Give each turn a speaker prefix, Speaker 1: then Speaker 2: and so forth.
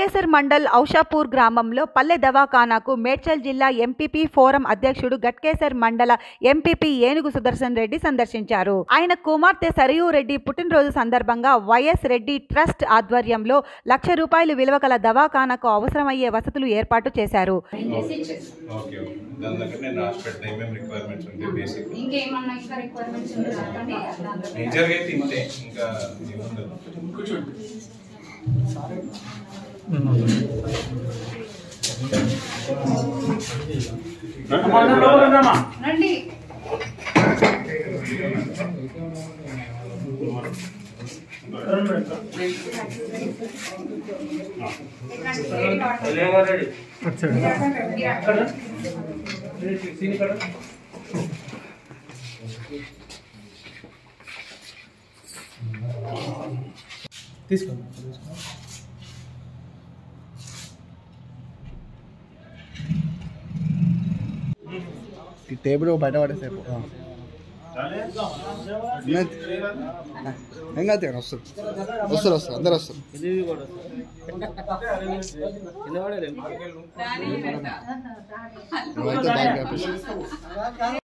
Speaker 1: గట్కేసర్ మండల్ ఔషాపూర్ గ్రామంలో పల్లె దవాఖానాకు మేడ్చల్ జిల్లా ఎంపీపీ ఫోరం అధ్యక్షుడు గట్కేసర్ మండల ఎంపీపీ ఏనుగు సుదర్శన్ రెడ్డి సందర్శించారు ఆయన కుమార్తె సరియు రెడ్డి పుట్టినరోజు సందర్భంగా వైఎస్ రెడ్డి ట్రస్ట్ ఆధ్వర్యంలో లక్ష రూపాయలు విలువ గల దవాఖానాకు అవసరమయ్యే వసతులు ఏర్పాటు చేశారు
Speaker 2: చేసి ఇచ్చేస్తాం
Speaker 3: ఓకే ఓకే దాని దగ్గర నేను రాసి పెడతా ఏమేమి రిక్వైర్మెంట్స్ ఉంటాయి బేసిక్
Speaker 2: ఇంకేమన్నా ఇంకా రిక్వైర్మెంట్స్ ఉంటే చెప్పండి దాంట్లో
Speaker 3: మేజర్గా అయితే ఇంతే ఇంకా ఏముండదు
Speaker 2: రండి
Speaker 4: తీసుకోండి
Speaker 5: ఈ టేబుల్ బయట పడేసేపు ఏం కాదు కానీ వస్తారు వస్తారు వస్తారు అందరు వస్తారు నువ్వైతే బాగా